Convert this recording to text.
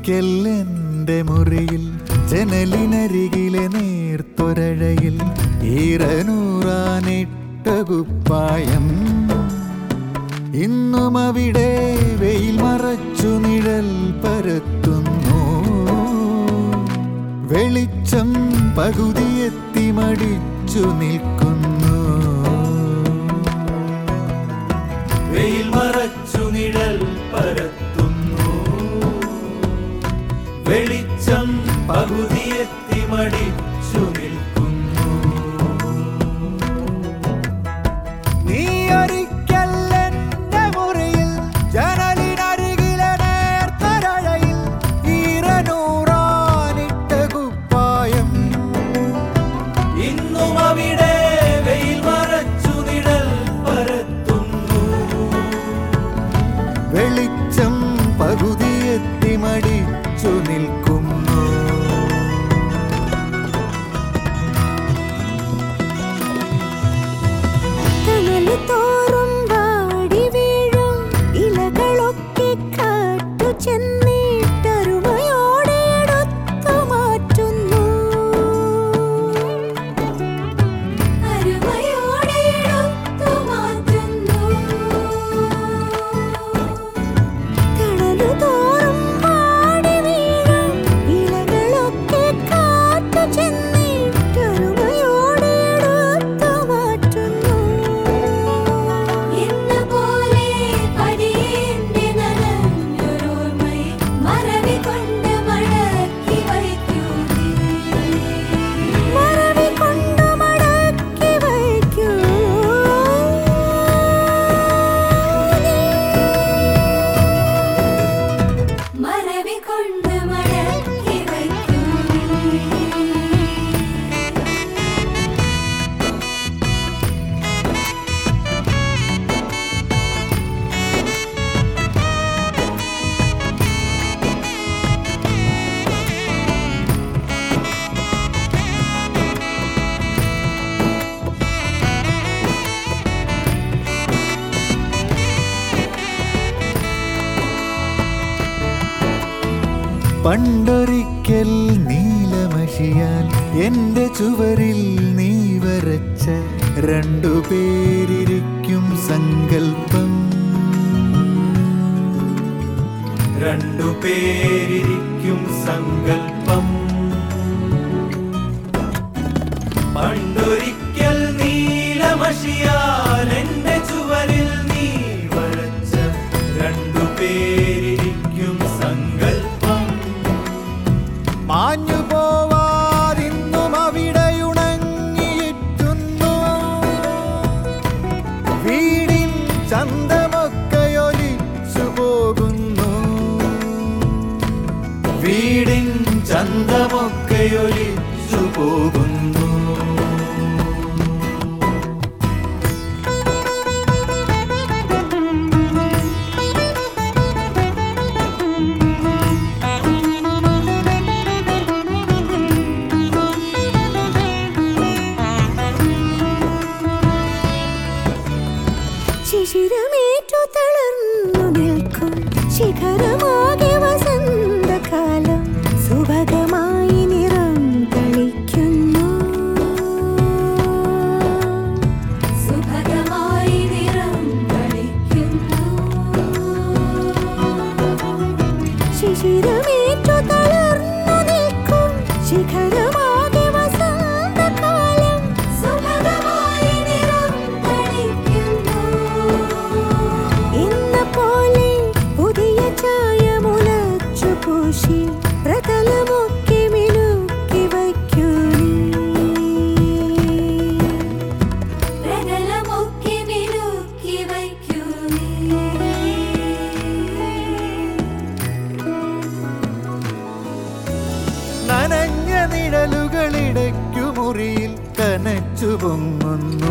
പണ്ടൊരിക്കൽ എൻ്റെ മുറിയിൽ ജനലിനരികിലെ നേർത്തൊരഴയിൽ ഈറനൂറാനിട്ട കുപ്പായം ഇന്നും അവിടെ വെയിൽ മറച്ചു നിഴൽ പരത്തുന്നു വെളിച്ചം പകുതിയെത്തി മടിച്ചു നിൽക്കുന്നു വെയിൽ മറച്ചു നിഴൽ പരത്തുന്നു വെളിച്ചം പകുതിയെത്തി മടിച്ചു നിൽക്കുന്നു നീ ഒരിക്കൽ എന്റെ മുറിയിൽ ജനലിനരികിലെ നേർത്തരഴയിൽ ഈറനൂറാനിട്ട കുപ്പായം ഇന്നും അവിടെ വെയിൽ മറച്ചു നിഴൽ പരത്തുന്നു വെളിച്ചം പകുതിയെത്തി മടിച്ചു നിൽക്കുന്നു തണല് തോറും വാടി വീഴും ഇലകളൊക്കെ കാറ്റു ചെന്നിട്ടരുമയോടെ എടുത്തു മാറ്റുന്നു അരുമയോടെ എടുത്തു മാറ്റുന്നു തണല് തോറും വാടി വീഴും ഇലകളൊക്കെ കാറ്റു ചെന്നിട്ടരുമയോടെ എടുത്തു മാറ്റുന്നു എന്ന പോലെ പടിയേന്റെ നനഞ്ഞൊരോർമ്മയെ മറവി കൊണ്ട് മടക്കി വയ്ക്കൂ മറവി കൊണ്ട് മടക്കി വയ്ക്കൂ മറവി കൊണ്ട് മടക്കി വയ്ക്കൂ പണ്ടൊരിക്കൽ നീലമഷിയാൽ എന്റെ ചുവരിൽ നീ വരച്ച രണ്ടു പേരിരിക്കും സങ്കൽപ്പം രണ്ടു പേരിരിക്കും സങ്കൽപ്പം പണ്ടൊരിക്കൽ നീലമഷിയാൽ എന്റെ ചുവരിൽ നീ വരച്ച രണ്ടു പേരിരിക്കും സങ്കൽപ്പം മാഞ്ഞു പോവാതിന്നും അവിടെയുണങ്ങിയിട്ടുന്നു വീടിൻ ചന്തമൊക്കെയൊലിച്ചു പോകുന്നു വീടിൻ ചന്തമൊക്കെയൊലിച്ചു പോകുന്നു ശിശിരമേറ്റു തളർന്നു നിൽക്കും ശിഖരമാകെ വസന്തകാലം സുഭഗമായി നിറം തളിക്കുന്നു സുഭഗമായി നിറം തളിക്കുന്നു ശിശിരമേറ്റു തളർന്നു നിൽക്കും ശിഖരമാകെ വസന്തകാലം സുഭഗമായി നിറം തളിക്കുന്നു എന്ന പോലെ പുതിയ ചായ മുളച്ചു പൂശി പ്രതലമൊക്കെ മിനുക്കി വയ്ക്കൂ പ്രതലമൊക്കെ മിനുക്കി വയ്ക്കൂ നനഞ്ഞ നിഴലുകളിടയ്ക്കു മുറിയിൽ കനച്ചു പൊങ്ങുന്നു